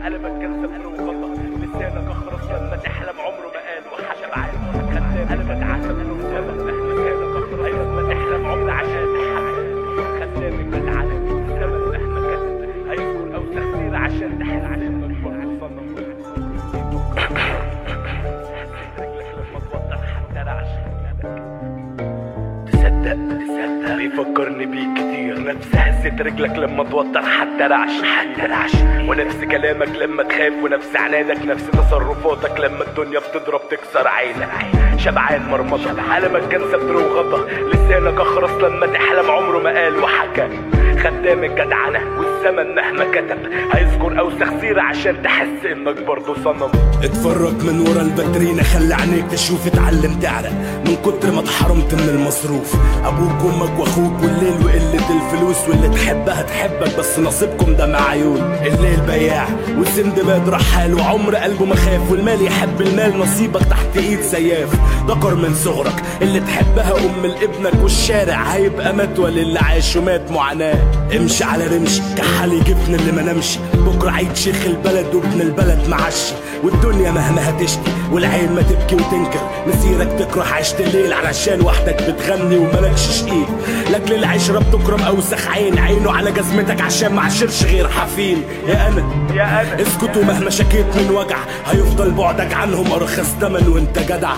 قلبك كان سبر وغلط لسانك اخرس لما تحلم عمره ما قال وحشب عادي خدام قلبك عسل وسبب لسانك اخرس لما تحلم عمره عشان تحلم خدامك جدعانة سبب مهما كتب هيكون او تخسير عشان تحلم انك برضه صنم رجلك لما توتر حتى رعش تصدق تصدق بيفكرني بيك كتير نفس هزة رجلك لما توتر حتى رعش حتى رعش ونفس كلامك لما تخاف ونفس عنادك نفس تصرفاتك لما الدنيا بتضرب تكسر عينك شبعان مرمطة قلبك كان ستر وغطا لسانك اخرس لما تحلم عمره ما قال وحكى خدام الجدعنة والزمن مهما كتب هيذكر اوسخ سيرة عشان تحس انك برضه صنم اتفرج من ورا الباترينا خلي عينيك تشوف اتعلم تعرق من كتر ما اتحرمت من المصروف ابوك وامك واخوك والليل وقلة الفلوس واللي تحبها تحبك بس نصيبكم ده معيون الليل بياع والسندباد رحال وعمر قلبه ما خاف والمال يحب المال نصيبك تحت ايد سياف ذكر من صغرك اللي تحبها ام لابنك والشارع هيبقى متوى للي عاش ومات معاناة امشي على رمش كحالي جبن اللي ما نمشي بكره عيد شيخ البلد وابن البلد معشي والدنيا مهما هتشتي والعين ما تبكي وتنكر مسيرك تكره عشت الليل علشان وحدك بتغني وملكش شقيق لاجل العشرة بتكرم اوسخ عين عينه على جزمتك عشان ما عشرش غير حفين يا انا يا انا اسكت ومهما شكيت من وجع هيفضل بعدك عنهم ارخص تمن وانت جدع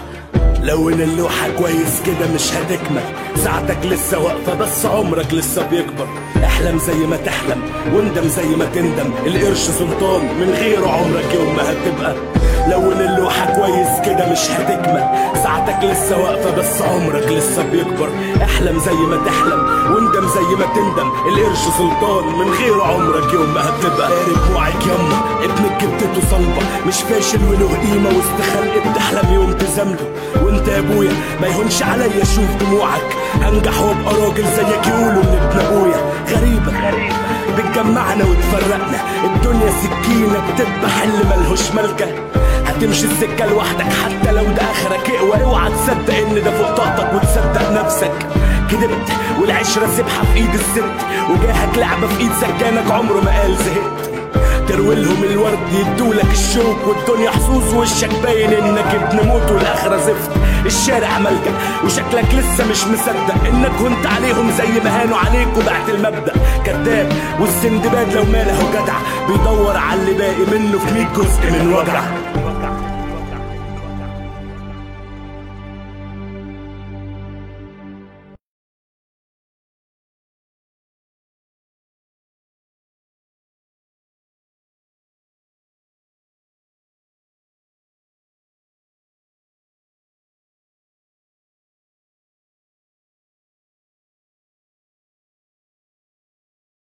لون اللوحة كويس كده مش هتكمل ساعتك لسه واقفة بس عمرك لسه بيكبر احلم زي ما تحلم واندم زي ما تندم القرش سلطان من غيره عمرك يوم ما هتبقى لون اللوحة كويس كده مش هتكمل ساعتك لسه واقفة بس عمرك لسه بيكبر احلم زي ما تحلم واندم زي ما تندم القرش سلطان من غيره عمرك يوم ما هتبقى قارب وعيك يما ابنك جبتته صلبة مش فاشل وله قيمة وسط خلق بتحلم يوم تزامله وانت يا ابويا ما يهونش عليا اشوف دموعك هنجح وابقى راجل زيك يقولوا ان ابن ابويا غريبة غريب بتجمعنا وتفرقنا الدنيا سكينة بتذبح اللي ملهوش ملكة هتمشي السكة لوحدك حتى لو ده اخرك اقوى اوعى تصدق ان ده فوق طاقتك وتصدق نفسك كدبت والعشرة سبحة في ايد الست وجاهك لعبة في ايد سكانك عمره ما قال زهقت تروي لهم الورد يدولك الشوك والدنيا حظوظ وشك باين انك ابن موت والاخره زفت الشارع ملجأ وشكلك لسه مش مصدق انك كنت عليهم زي ما هانوا عليك وبعت المبدأ كذاب والسندباد لو ماله جدع بيدور على اللي باقي منه في 100 جزء من وجع